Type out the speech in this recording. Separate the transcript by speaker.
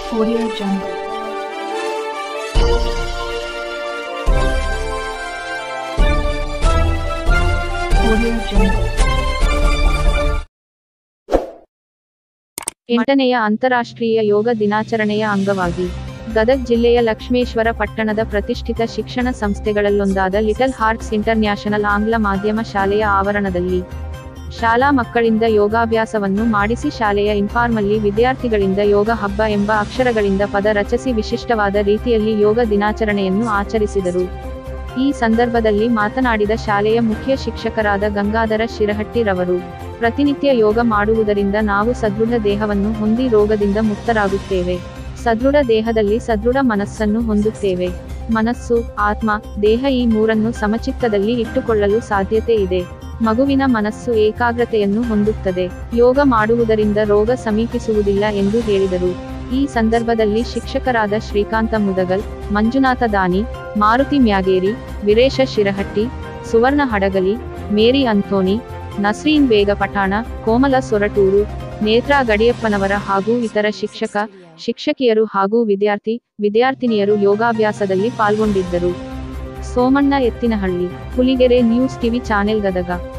Speaker 1: Audio Jungle. Audio Jungle.
Speaker 2: ಎಂಟನೆಯ ಅಂತಾರಾಷ್ಟ್ರೀಯ ಯೋಗ ದಿನಾಚರಣೆಯ ಅಂಗವಾಗಿ ಗದಗ್ ಜಿಲ್ಲೆಯ ಲಕ್ಷ್ಮೇಶ್ವರ ಪಟ್ಟಣದ ಪ್ರತಿಷ್ಠಿತ ಶಿಕ್ಷಣ ಸಂಸ್ಥೆಗಳಲ್ಲೊಂದಾದ ಲಿಟಲ್ ಹಾರ್ಟ್ಸ್ ಇಂಟರ್ನ್ಯಾಷನಲ್ ಆಂಗ್ಲ ಮಾಧ್ಯಮ ಶಾಲೆಯ ಆವರಣದಲ್ಲಿ ಶಾಲಾ ಮಕ್ಕಳಿಂದ ಯೋಗಾಭ್ಯಾಸವನ್ನು ಮಾಡಿಸಿ ಶಾಲೆಯ ಇನ್ಫಾರ್ಮಲ್ಲಿ ವಿದ್ಯಾರ್ಥಿಗಳಿಂದ ಯೋಗ ಹಬ್ಬ ಎಂಬ ಅಕ್ಷರಗಳಿಂದ ಪದ ರಚಿಸಿ ವಿಶಿಷ್ಟವಾದ ರೀತಿಯಲ್ಲಿ ಯೋಗ ದಿನಾಚರಣೆಯನ್ನು ಆಚರಿಸಿದರು ಈ ಸಂದರ್ಭದಲ್ಲಿ ಮಾತನಾಡಿದ ಶಾಲೆಯ ಮುಖ್ಯ ಶಿಕ್ಷಕರಾದ ಗಂಗಾಧರ ಶಿರಹಟ್ಟಿರವರು ಪ್ರತಿನಿತ್ಯ ಯೋಗ ಮಾಡುವುದರಿಂದ ನಾವು ಸದೃಢ ದೇಹವನ್ನು ಹೊಂದಿ ರೋಗದಿಂದ ಮುಕ್ತರಾಗುತ್ತೇವೆ ಸದೃಢ ದೇಹದಲ್ಲಿ ಸದೃಢ ಮನಸ್ಸನ್ನು ಹೊಂದುತ್ತೇವೆ ಮನಸ್ಸು ಆತ್ಮ ದೇಹ ಈ ಮೂರನ್ನು ಸಮಚಿತ್ತದಲ್ಲಿ ಇಟ್ಟುಕೊಳ್ಳಲು ಸಾಧ್ಯತೆ ಇದೆ ಮಗುವಿನ ಮನಸ್ಸು ಏಕಾಗ್ರತೆಯನ್ನು ಹೊಂದುತ್ತದೆ ಯೋಗ ಮಾಡುವುದರಿಂದ ರೋಗ ಸಮೀಪಿಸುವುದಿಲ್ಲ ಎಂದು ಹೇಳಿದರು ಈ ಸಂದರ್ಭದಲ್ಲಿ ಶಿಕ್ಷಕರಾದ ಶ್ರೀಕಾಂತ ಮುದಗಲ್ ಮಂಜುನಾಥ ದಾನಿ ಮಾರುತಿ ಮ್ಯಾಗೇರಿ ವೀರೇಶ ಶಿರಹಟ್ಟಿ ಸುವರ್ಣ ಹಡಗಲಿ ಮೇರಿ ಅಂಥೋನಿ ನಸ್ರೀನ್ ಬೇಗ ಪಠಾಣ ಕೋಮಲ ಸೊರಟೂರು ನೇತ್ರಾ ಗಡಿಯಪ್ಪನವರ ಹಾಗೂ ಇತರ ಶಿಕ್ಷಕ ಶಿಕ್ಷಕಿಯರು ಹಾಗೂ ವಿದ್ಯಾರ್ಥಿ ವಿದ್ಯಾರ್ಥಿನಿಯರು ಯೋಗಾಭ್ಯಾಸದಲ್ಲಿ ಪಾಲ್ಗೊಂಡಿದ್ದರು Somanna Ettinahalli Huligere news TV channel Gadag